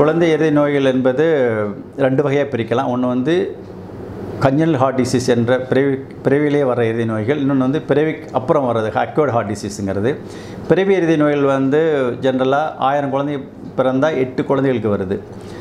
குழந்தை இருதய நோய்கள் என்பது ரெண்டு வகையாக பிரிக்கலாம் ஒன்று வந்து கஞ்சனல் ஹார்ட் டிசீஸ் என்ற பிறவி பிறவிலே வர இருதய நோய்கள் இன்னொன்று வந்து பிறவிக்கு அப்புறம் வர்றது அக்வர்ட் ஹார்ட் டிசீஸுங்கிறது பிறவி இருதய நோய்கள் வந்து ஜென்ரலாக ஆயிரம் குழந்தை பிறந்தால் எட்டு குழந்தைகளுக்கு வருது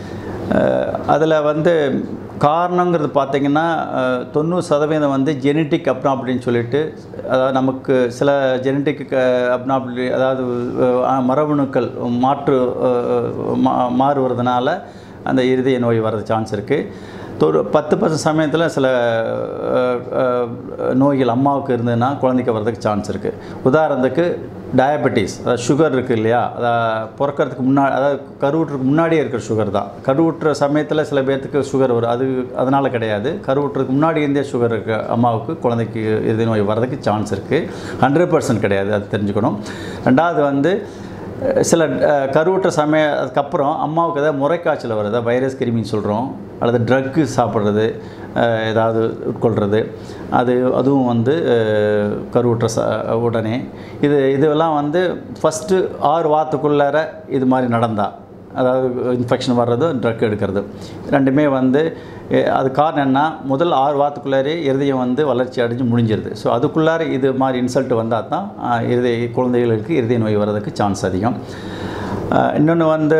அதில் வந்து காரணங்கிறது பார்த்திங்கன்னா அஹ், தொண்ணூறு சதவீதம் வந்து ஜெனட்டிக் அப்னா அப்படின்னு சொல்லிட்டு அதாவது நமக்கு சில ஜெனட்டிக் அப்னாபிலி அதாவது அஹ், மரபணுக்கள் மாற்று அஹ், மா மாறுவதனால அந்த இருதய நோய் வர்றது சான்ஸ் இருக்குது தொரு பத்து பர்சன்ட் சமயத்தில் சில அஹ், அஹ், நோய்கள் அம்மாவுக்கு இருந்ததுன்னா குழந்தைக்கு வர்றதுக்கு சான்ஸ் இருக்குது உதாரணத்துக்கு டயபெட்டிஸ் அதாவது சுகர் இருக்குது இல்லையா அதாவது பிறக்கறதுக்கு முன்னாடி அதாவது கருவுற்றுக்கு முன்னாடியே இருக்கிற சுகர் தான் கருவுற்ற சமயத்தில் சில பேர்த்துக்கு சுகர் வரும் அது அதனால் கிடையாது கருவுற்றுக்கு முன்னாடி இருந்தே சுகர் இருக்க அம்மாவுக்கு குழந்தைக்கு இருதய நோய் வர்றதுக்கு சான்ஸ் இருக்குது ஹண்ட்ரட் பர்சன்ட் கிடையாது அது தெரிஞ்சுக்கணும் ரெண்டாவது வந்து அஹ், சில அஹ், கருவுற்ற சமய அதுக்கப்புறம் அம்மாவுக்கு ஏதாவது முறைக்காய்ச்சல் வருது அதாவது வைரஸ் கிருமின்னு சொல்கிறோம் அல்லது ட்ரக்கு சாப்பிட்றது அஹ், ஏதாவது உட்கொள்கிறது அது அதுவும் வந்து அஹ், கருவுற்ற ச உடனே இது இதெல்லாம் வந்து ஃபஸ்ட்டு ஆறு வாரத்துக்குள்ளார இது மாதிரி நடந்தால் அதாவது இன்ஃபெக்ஷன் வர்றது ட்ரக் எடுக்கிறது ரெண்டுமே வந்து எ- அது காரணம் என்ன முதல் ஆறு வாரத்துக்குள்ளாரே இருதயம் வந்து வளர்ச்சி அடைஞ்சு முடிஞ்சிருது ஸோ அதுக்குள்ளார இது மாதிரி இன்சல்ட் வந்தால் தான் ஆஹ், இருதய குழந்தைகளுக்கு இருதய நோய் வர்றதுக்கு சான்ஸ் அதிகம் இன்னொன்று வந்து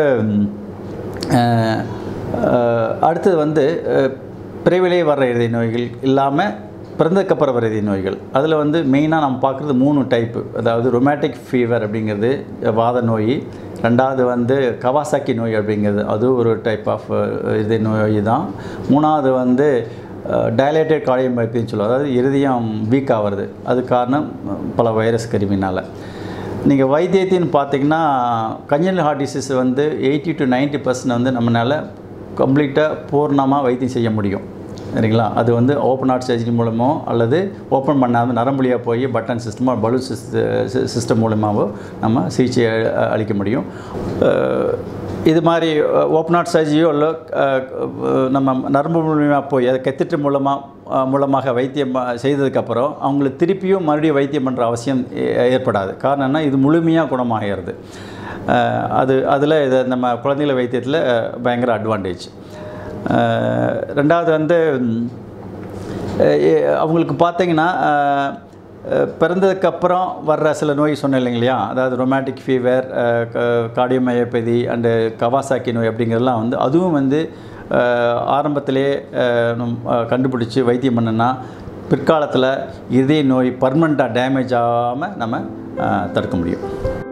ஆஹ், ஆஹ், அடுத்தது வந்து ஆஹ், பிறவிலே வர்ற இருதய நோய்கள் இல்லாமல் பிறந்ததுக்கப்புறம் வர இருதய நோய்கள் அதில் வந்து மெயினாக நம்ம பார்க்குறது மூணு டைப்பு அதாவது ரொமேட்டிக் ஃபீவர் அப்படிங்கிறது வாத நோய் ரெண்டாவது வந்து கவாசாக்கி நோய் அப்படிங்கிறது அது ஒரு டைப் ஆஃப் இதய நோய் தான் மூணாவது வந்து டயலேட்டட் கார்டியோமைப்பின்னு சொல்லுவோம் அதாவது இருதயம் வீக் ஆகிறது அது காரணம் பல வைரஸ் கிருமினால் நீங்கள் வைத்தியத்தின்னு பார்த்தீங்கன்னா கஞ்சனல் ஹார்ட் டிசீஸ் வந்து எயிட்டி டு 90% பர்சன்ட் வந்து நம்மளால் கம்ப்ளீட்டாக பூர்ணமாக வைத்தியம் செய்ய முடியும் சரிங்களா அது வந்து ஓப்பன் ஹார்ட் சர்ஜரி மூலமோ அல்லது ஓப்பன் பண்ணாத நரம்புலியாக போய் பட்டன் சிஸ்டமோ பலூ சிஸ்டம் மூலமாகவோ நம்ம சிகிச்சை அ- அளிக்க முடியும் அஹ், இது மாதிரி ஓப்பன் ஹார்ட் சர்ஜரியோ இல்லை அஹ், நம்ம நரம்பு மூலியமாக போய் அதை கெத்திட்டு மூலமாக மூலமாக வைத்தியம் ப- செய்ததுக்கப்புறம் அவங்களுக்கு திருப்பியும் மறுபடியும் வைத்தியம் பண்ணுற அவசியம் ஏ- ஏற்படாது காரணம் என்ன இது முழுமையாக குணமாகிறது அஹ், அது அதில் இது நம்ம குழந்தைகள் வைத்தியத்தில் பயங்கர அட்வான்டேஜ் அஹ், ரெண்டாவது வந்து ம், அஹ், எ- அவங்களுக்கு பார்த்தீங்கன்னா அஹ், அஹ், பிறந்ததுக்கப்புறம் வர்ற சில நோய் சொன்னேன் இல்லைங்க இல்லையா அதாவது rheumatic fever cardiomyopathy and Kawasaki நோய் அப்படிங்கிறதெல்லாம் வந்து அதுவும் வந்து அஹ், ஆரம்பத்திலே அஹ், நம், அஹ், கண்டுபிடிச்சி வைத்தியம் பண்ணுனா பிற்காலத்தில் இதய நோய் பர்மனெண்ட்டாக டேமேஜ் ஆகாமல் நம்ம அஹ், தடுக்க முடியும்